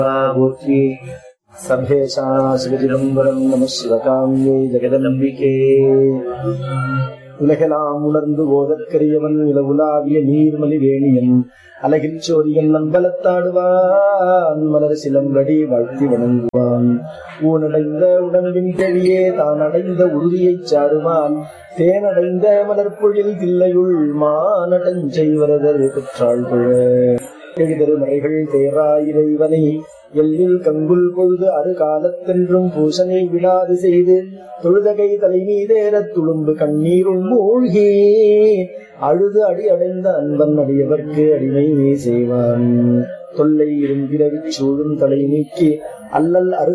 போற்றி சர்வேஷா சிவஜிதம்பரம் நம சிவகாமியை ஜெகதம்பிகே உலகெல்லாம் உணர்ந்து போதற்கரியவன் நிலவுலாவிய நீர்மலி வேணியன் அலகில் சோரியன் நம்பலத்தாடுவான் மலர் சிலம்படி வாழ்த்தி வணங்குவான் ஊனடைந்த உடம்பின் கழியே தான் அடைந்த உறுதியைச் சாருவான் தேனடைந்த மலர்பொழில் தில்லையுள் மானடஞ்செய்வரதர் பெற்றாள் புழ எழுதரு மறைகள் தேரா இறைவனை எல்லில் கங்குல் பொழுது அரு காலத்தென்றும் பூசனை விடாது செய்து தொழுதகை தலை மீதேறத் துளும்பு கண்ணீருள் மூழ்கி அழுது அடி அடைந்த அன்பன் அடியவர்க்கு அடிமை செய்வான் தொல்லை இரும்பிரவிச் சூழும் தலை நீக்கி அல்லல் அரு